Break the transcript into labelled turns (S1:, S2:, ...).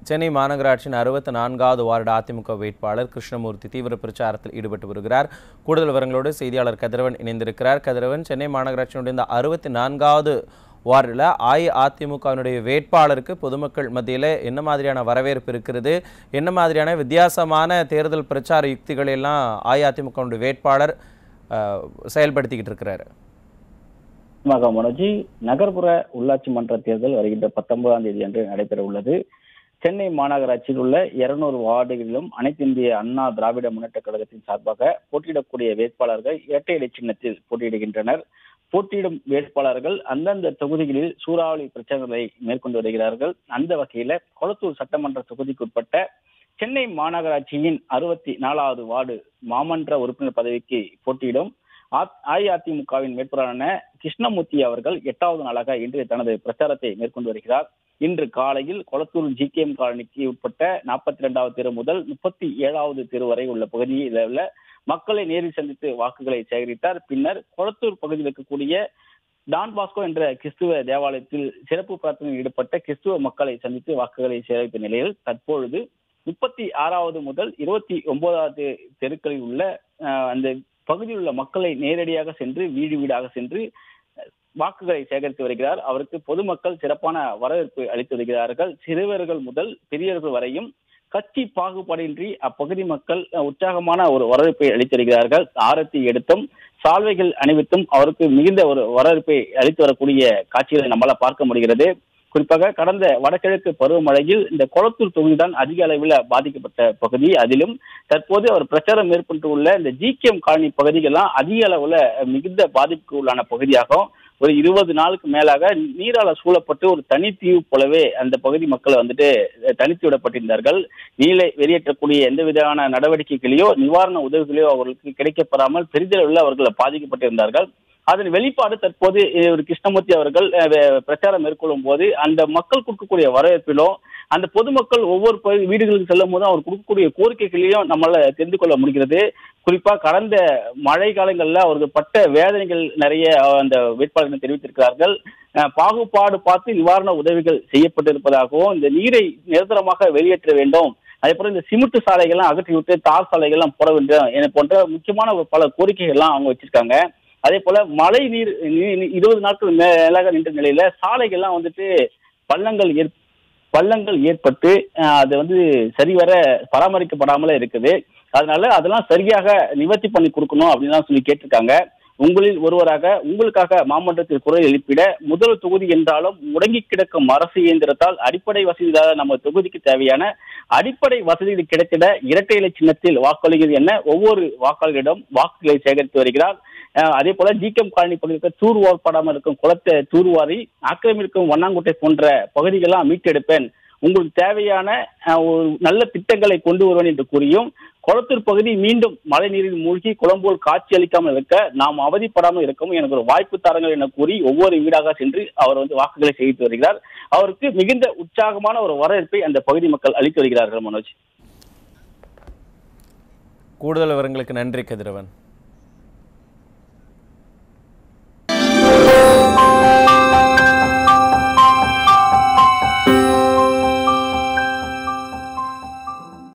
S1: சென்னை மாநகராட்சியின் அறுபத்தி நான்காவது வார்டு அதிமுக வேட்பாளர் கிருஷ்ணமூர்த்தி தீவிர பிரச்சாரத்தில் ஈடுபட்டு வருகிறார் கூடுதல் விவரங்களோடு செய்தியாளர் கதிரவன் இணைந்திருக்கிறார் கதிரவன் சென்னை மாநகராட்சியினுடைய இந்த அறுபத்தி நான்காவது வார்டில் அஇஅதிமுகவினுடைய வேட்பாளருக்கு பொதுமக்கள் மத்தியில் என்ன மாதிரியான வரவேற்பு இருக்கிறது என்ன மாதிரியான வித்தியாசமான தேர்தல் பிரச்சார யுக்திகளை எல்லாம் அஇஅதிமுகவினுடைய வேட்பாளர் அஹ், செயல்படுத்திக்கிட்டு இருக்கிறாரு
S2: மகா மனோஜி நகர்ப்புற உள்ளாட்சி மன்ற தேர்தல் வருகின்ற பத்தொன்பதாம் தேதி அன்று நடைபெற உள்ளது சென்னை மாநகராட்சியில் உள்ள இருநூறு வார்டுகளிலும் அனைத்து இந்திய அண்ணா திராவிட முன்னேற்ற கழகத்தின் சார்பாக போட்டியிடக்கூடிய வேட்பாளர்கள் இரட்டை இலை சின்னத்தில் போட்டியிடுகின்றனர் போட்டியிடும் வேட்பாளர்கள் அந்தந்த தொகுதிகளில் சூறாவளி பிரச்சாரங்களை மேற்கொண்டு வருகிறார்கள் அந்த வகையில கொளத்தூர் சட்டமன்ற தொகுதிக்குட்பட்ட சென்னை மாநகராட்சியின் அறுபத்தி நாலாவது வார்டு மாமன்ற உறுப்பினர் பதவிக்கு போட்டியிடும் அ- அஇஅதிமுகவின் வேட்பாளரான கிருஷ்ணமூர்த்தி அவர்கள் எட்டாவது நாளாக இன்று தனது பிரச்சாரத்தை மேற்கொண்டு வருகிறார் இன்று காலையில் கொளத்தூர் ஜிகேஎம் காலனிக்கு உட்பட்ட நாற்பத்தி இரண்டாவது தெரு முதல் முப்பத்தி ஏழாவது தெரு வரை உள்ள பகுதியில் உள்ள மக்களை நேரில் சந்தித்து வாக்குகளை சேகரித்தார் பின்னர் கொளத்தூர் பகுதியில் இருக்கக்கூடிய டான் பாஸ்கோ என்ற கிறிஸ்துவ தேவாலயத்தில் சிறப்பு பிரார்த்தனையில் ஈடுபட்ட கிறிஸ்துவ மக்களை சந்தித்து வாக்குகளை சேகரித்த நிலையில் தற்பொழுது முப்பத்தி ஆறாவது முதல் இருபத்தி ஒன்பதாவது தெருக்களில் உள்ள அஹ், அந்த பகுதியில் உள்ள மக்களை நேரடியாக சென்று வீடு வீடாக சென்று அஹ், வாக்குகளை சேகரித்து வருகிறார் அவருக்கு பொதுமக்கள் சிறப்பான வரவேற்பு அளித்து வருகிறார்கள் சிறுவர்கள் முதல் பெரியவர்கள் வரையும் கட்சி பாகுபாடின்றி அப்பகுதி மக்கள் அஹ், உற்சாகமான ஒரு வரவேற்பை அளித்து வருகிறார்கள் ஆரத்தி எடுத்தும் சால்வைகள் அணிவித்தும் அவருக்கு மிகுந்த ஒரு வரவேற்பை அளித்து வரக்கூடிய காட்சிகளை நம்மால பார்க்க முடிகிறது குறிப்பாக கடந்த வடகிழக்கு பருவமழையில் இந்த கொளத்தூர் தொகுதிதான் அதிக அளவில் பாதிக்கப்பட்ட பகுதி அதிலும் தற்போது அவர் பிரச்சாரம் மேற்கொண்டு உள்ள இந்த ஜிகேஎம் காலனி பகுதிகள்லாம் அதிக அளவுல மிகுந்த பாதிப்புக்கு உள்ளான பகுதியாகும் ஒரு இருபது நாளுக்கு மேலாக நீரால சூழப்பட்டு ஒரு தனித்தீவு போலவே அந்த பகுதி மக்கள் வந்துட்டு தனித்து விடப்பட்டிருந்தார்கள் நீரை வெளியேற்றக்கூடிய எந்த விதமான நடவடிக்கைகளையோ நிவாரண உதவிகளையோ அவர்களுக்கு கிடைக்கப்பெறாமல் பெரிதளவில் அவர்கள் பாதிக்கப்பட்டிருந்தார்கள் அதன் வெளிப்பாடு தற்போது அஹ், ஒரு கிருஷ்ணமூர்த்தி அவர்கள் அஹ், வே- பிரச்சாரம் மேற்கொள்ளும் போது அந்த மக்கள் கொடுக்கக்கூடிய வரவேற்பிலும் அந்த பொதுமக்கள் ஒவ்வொரு பகுதி வீடுகளுக்கு செல்லும் போதும் அவர் கொடுக்கக்கூடிய கோரிக்கைகளையும் நம்மளால தெரிந்து கொள்ள முடிகிறது குறிப்பா கடந்த மழை காலங்கள்ல அவர்கள் பட்ட வேதனைகள் நிறைய அஹ், அந்த வேட்பாளர்கள் தெரிவித்திருக்கிறார்கள் அஹ், பாகுபாடு பார்த்து நிவாரண உதவிகள் செய்யப்பட்டிருப்பதாகவும் இந்த நீரை நிரந்தரமாக வெளியேற்ற வேண்டும் அதே போல இந்த சிமெண்ட் சாலைகள்லாம் அகற்றி விட்டு தார் சாலைகள்லாம் போட வேண்டும் என போன்ற முக்கியமான ஒரு பல கோரிக்கைகள்லாம் அவங்க வச்சிருக்காங்க அதே போல மழை நீர் நீ- நீ- இருபது நாட்கள் மேலாக நின்ற நிலையில சாலைகள்லாம் வந்துட்டு பள்ளங்கள் ஏற் பள்ளங்கள் ஏற்பட்டு அஹ், அது வந்து சரிவர பராமரிக்கப்படாமலே இருக்குது அதனால அதெல்லாம் சரியாக நிவர்த்தி பண்ணி கொடுக்கணும் அப்படின்னு சொல்லி கேட்டிருக்காங்க உங்களில் ஒருவராக உங்களுக்காக மாமன்றத்தில் குரல் எழுப்பிட முதல் தொகுதி என்றாலும் முடங்கி கிடக்கும் அரசு இயந்திரத்தால் அடிப்படை வசதி இல்லாத நம்ம தொகுதிக்கு தேவையான அடிப்படை வசதிகள் கிடைத்திட இரட்டை இலை சின்னத்தில் வாக்களிக்கிறது என ஒவ்வொரு வாக்காளரிடம் வாக்குகளை சேகரித்து வருகிறார் அஹ் அதே போல ஜிகேம் காலனி பகுதியில் தூர்வார்ப்படாமல் இருக்கும் குளத்தை தூர்வாரி ஆக்கிரமிக்கும் வண்ணாங்குட்டை போன்ற பகுதிகளெல்லாம் மீட்டெடுப்பேன் உங்களுக்கு தேவையான அஹ், ஒரு நல்ல திட்டங்களை கொண்டு வருவேன் என்று கூறியும் குளத்தூர் பகுதி மீண்டும் மழை நீரில் மூழ்கி குளம்போல் காட்சி அளிக்காமல் இருக்க நாம் அவதிப்படாமல் இருக்கவும் எனக்கு ஒரு வாய்ப்பு தாருங்கள் என கூறி ஒவ்வொரு வீடாக சென்று அவர் வந்து வாக்குகளை சேகரித்து வருகிறார் அவருக்கு மிகுந்த உற்சாகமான ஒரு வரவேற்பை அந்த பகுதி மக்கள் அளித்து வருகிறார்கள் மனோஜ்
S1: கூடுதல் விவரங்களுக்கு நன்றி கதிரவன்